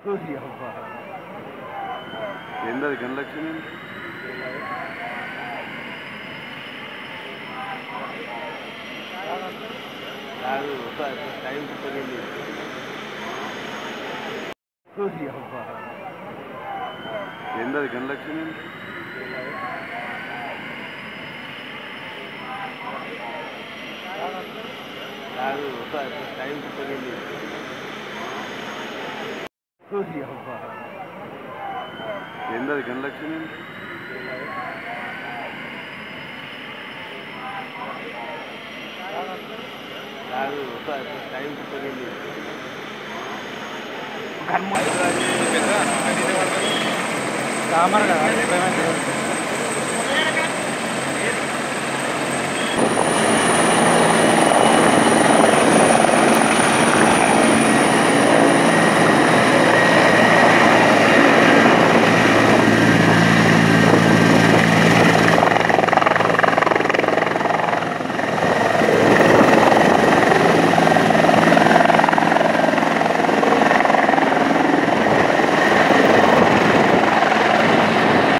ఏందది గణలక్ష్మి కాదు టైం పెరిగింది ఏందది గణలక్ష్మి కాదు టైం పెరిగింది ఏందది గణలక్ష్మి కాదు టైం పెరిగింది కామర్ కదా